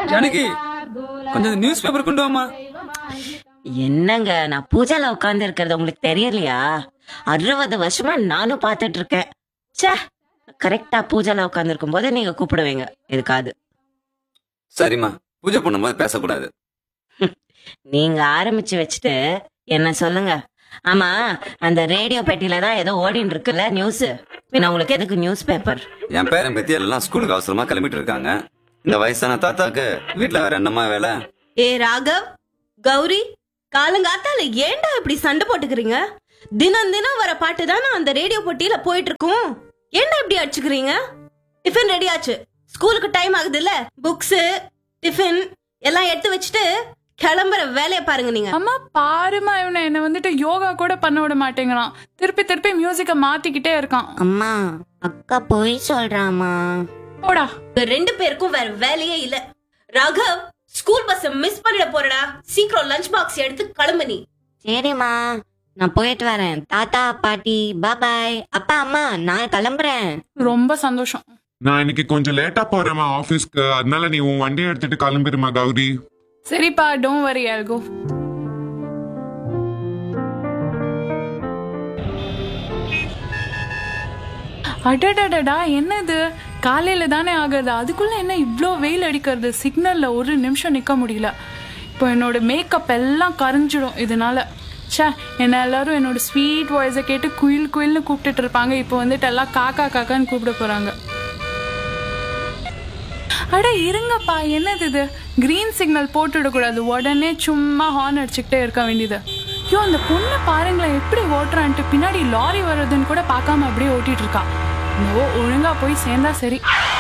ஜானகி கொஞ்சம் news paper கொண்டு வாமா என்னங்க நான் பூஜால உட்கார்ந்து இருக்கிறது உங்களுக்கு தெரியலையா அறுபது வருஷமா நானும் பார்த்துட்டு இருக்கேன் ச்சே கரெக்டா பூஜால உட்கார்ந்து இருக்கும் போது நீங்க கூப்பிடுவீங்க எதுக்காது சரிம்மா பூஜை பண்ணும்போது பேசக்கூடாது நீங்க ஆரம்பிச்சு வச்சுட்டு என்ன சொல்லுங்க ஆமா அந்த ரேடியோ பெட்டியில தான் ஏதோ ஓடின்னு இருக்குல்ல நியூஸ் பின்ன உங்களுக்கு எதுக்கு நியூஸ் பேப்பர் என் பேரன் பத்தி எல்லாம் ஸ்கூலுக்கு அவசரமா கிளம்பிட்டு இருக்காங்க இந்த வயசான தாத்தாக்கு வீட்டுல வேற என்னம்மா வேலை ஏ ராகவ் கௌரி காலங்காத்தால ஏன்டா இப்படி சண்டை போட்டுக்கிறீங்க தினம் தினம் வர பாட்டு தானே அந்த ரேடியோ போட்டியில போயிட்டு இருக்கும் ஏன்டா இப்படி அடிச்சுக்கிறீங்க டிஃபன் ரெடி ஆச்சு ஸ்கூலுக்கு டைம் ஆகுது இல்ல புக்ஸ் டிஃபன் எல்லாம் எடுத்து வச்சுட்டு கிளம்புற வேலையை பாருங்க நீங்க அம்மா பாருமா இவனை என்ன வந்துட்டு யோகா கூட பண்ண விட மாட்டேங்கிறான் திருப்பி திருப்பி மியூசிக்க மாத்திக்கிட்டே இருக்கான் அம்மா அக்கா போய் சொல்றாமா போடா உங்க ரெண்டு பேருக்கும் வேற வேலையே இல்ல ராகவ் ஸ்கூல் பஸ் மிஸ் பண்ணிட போறடா சீக்கிரம் லஞ்ச் பாக்ஸ் எடுத்து கிளம்பு நீ சரிம்மா நான் போயிட்டு வரேன் தாத்தா பாட்டி பாபாய் அப்பா அம்மா நான் கிளம்புறேன் ரொம்ப சந்தோஷம் நான் இன்னைக்கு கொஞ்சம் லேட்டா போறேம்மா ஆபீஸ்க்கு அதனால நீ உன் வண்டியை எடுத்துட்டு கிளம்பிருமா கௌரி சரிப்பா டோன்ட் வரி அல்கோ அடடடடா என்னது காலையில தானே ஆகுது அதுக்குள்ள என்ன இவ்ளோ வெயில் அடிக்கிறது சிக்னல்ல ஒரு நிமிஷம் நிக்க முடியல இப்போ என்னோட மேக்கப் எல்லாம் கரைஞ்சிடும் இதனால ச்சே என்ன எல்லாரும் என்னோட ஸ்வீட் வாய்ஸை கேட்டு குயில் குயில்னு கூப்பிட்டுட்டு இருப்பாங்க இப்போ வந்துட்டு எல்லாம் காக்கா காக்கான்னு கூப்பிட போறாங்க அட இருங்கப்பா என்னது இது கிரீன் சிக்னல் போட்டுடக்கூடாது உடனே சும்மா ஹார்ன் அடிச்சுக்கிட்டே இருக்க வேண்டியது ஐயோ அந்த பொண்ணு பாருங்களேன் எப்படி ஓட்டுறான்ட்டு பின்னாடி லாரி வர்றதுன்னு கூட பார்க்காம அப்படியே ஓட்டிட்டு இருக்கா நோ ஒழுங்கா போய் சேர்ந்தா சரி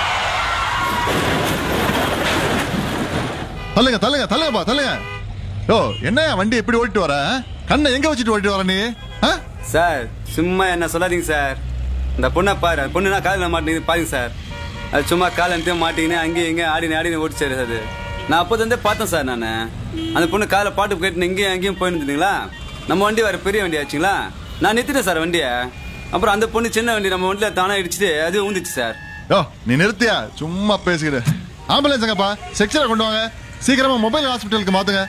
தள்ளுங்க தள்ளுங்க தள்ளுங்கப்பா தள்ளுங்க யோ என்ன வண்டி எப்படி ஓட்டிட்டு வர கண்ணை எங்க வச்சுட்டு ஓட்டிட்டு வர நீ ஆ? சார் சும்மா என்ன சொல்லாதீங்க சார் இந்த பொண்ணை பாரு அந்த பொண்ணுனா காலில் மாட்டேங்குது பாருங்க சார் அது சும்மா கால் அனுப்பி மாட்டிக்கினே அங்கேயும் இங்கேயும் ஆடினு ஆடினு ஓடிச்சு அது நான் அப்போது இருந்தே பார்த்தேன் சார் நான் அந்த பொண்ணு காலை பாட்டு கேட்டுன்னு இங்கேயும் அங்கேயும் போயிருந்தீங்களா நம்ம வண்டி வேற பெரிய வண்டி ஆச்சுங்களா நான் நிறுத்திட்டேன் சார் வண்டியை அப்புறம் அந்த பொண்ணு சின்ன வண்டி நம்ம வண்டியில் தானே இடிச்சிட்டு அது ஊந்துச்சு சார் யோ நீ நிறுத்தியா சும்மா பேசிக்கிடு ஆம்புலன்ஸ் எங்கப்பா செக்ஷனை கொண்டு வாங்க சீக்கிரமா மொபைல் ஹாஸ்பிட்டலுக்கு மாத்துங்க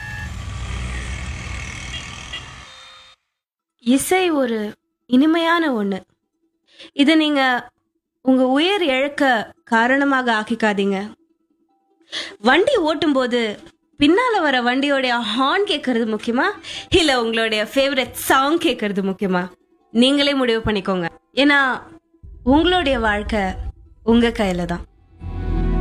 இசை ஒரு இனிமையான ஒண்ணு இது நீங்க உங்க உயிர் இழக்க காரணமாக ஆக்கிக்காதீங்க வண்டி ஓட்டும்போது பின்னால வர வண்டியோடைய ஹார்ன் கேட்கறது முக்கியமா இல்ல உங்களுடைய ஃபேவரட் சாங் கேட்கறது முக்கியமா நீங்களே முடிவு பண்ணிக்கோங்க ஏன்னா உங்களுடைய வாழ்க்கை உங்க கையில தான்